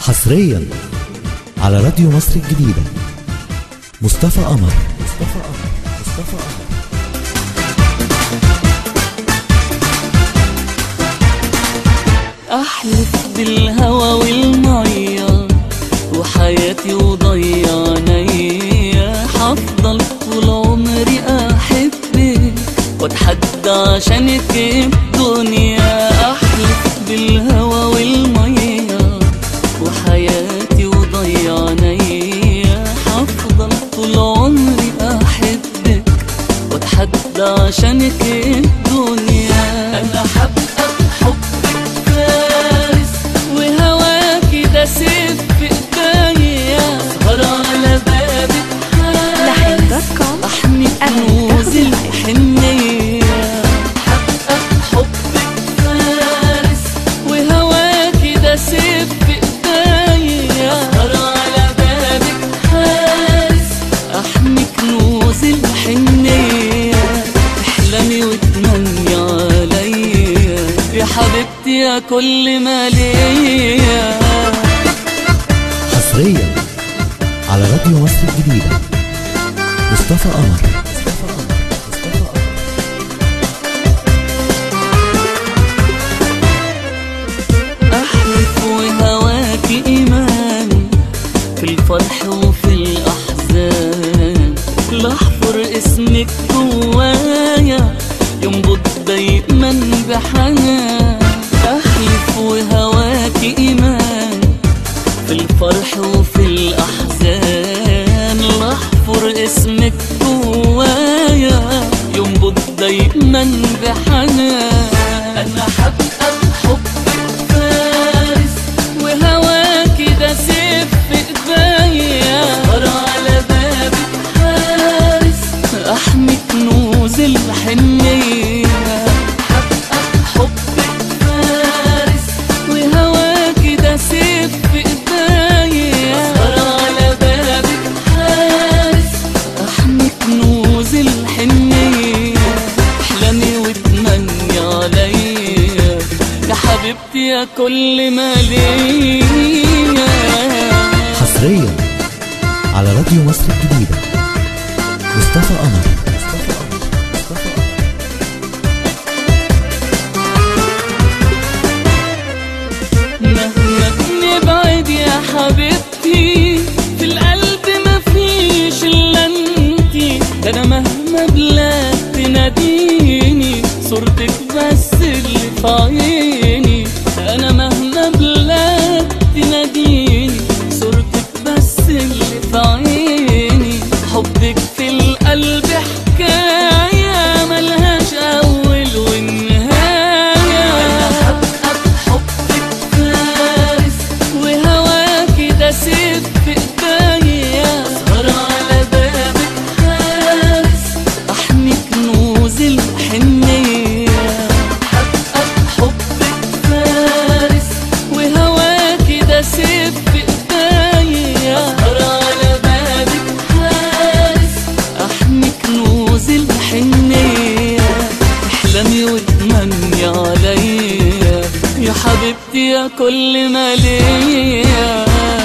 حصريا على راديو مصر الجديدة مصطفى قمر مصطفى قمر مصطفى قمر احلف بالهوى والمية وحياتي وضيعنيا هفضل طول عمري احبك واتحدى عشانك الدنيا احلف بالهوى والمية وحياتي وضيعنيا هفضل طول عمري احبك واتحدى عشانك الدنيا انا حبقى بحبك فارس وهواكي ده سيف في ايديا اسهر على بابك لحن حارس دوت كوم احمي كنوز الحنية حبقى بحبك فارس وهواكي ده سيف في ايديا اسهر على بابك حارس احمي كنوز الحنية احلمي وتمني عليا يا حبيبتي يا كل ما ليا حصريا على راديو مصر الجديدة مصطفى قمر مصطفى قمر مصطفى قمر أحلف وهواك إيماني في الفرح وفي الأحزان لأحفر اسمك جوايا ينبض دايما بحنان أحلف وهواك إيماني في الفرح وفي الأحزان لأحفر اسمك جوايا ينبض دايما بحنان أنا حبقى بحبك فارس وهواك ده سيف في ايديا اسهر على بابك حارس احمي كنوز الحنية حبقى بحبك فارس وهواك ده سيف في ايديا اسهر على بابك حارس احمي كنوز الحنية احلمي وتمني عليا يا حبيبتي يا كل ما ليا حصريا على راديو مصر الجديدة مصطفى قمر مصطفى قمر مصطفى قمر مهما نبعد يا حبيبتي في القلب مفيش الا انتي ده انا مهما بلاد تناديني صورتك بس اللي في عيني انا مهما بلاد تناديني صورتك بس اللي في عيني حبك في القلب حكاية ملهاش أول ونهاية أنا هبقى بحبك فارس وهواكي ده سيف في ايديا اسهر على بابك حارس احمي كنوز الحنية هبقى بحبك فارس وهواكي ده سيف في ايديا اسهر على بابك حارس احمي كنوز الحنية احلمي وتمني عليا يا حبيبتي يا كل ما ليا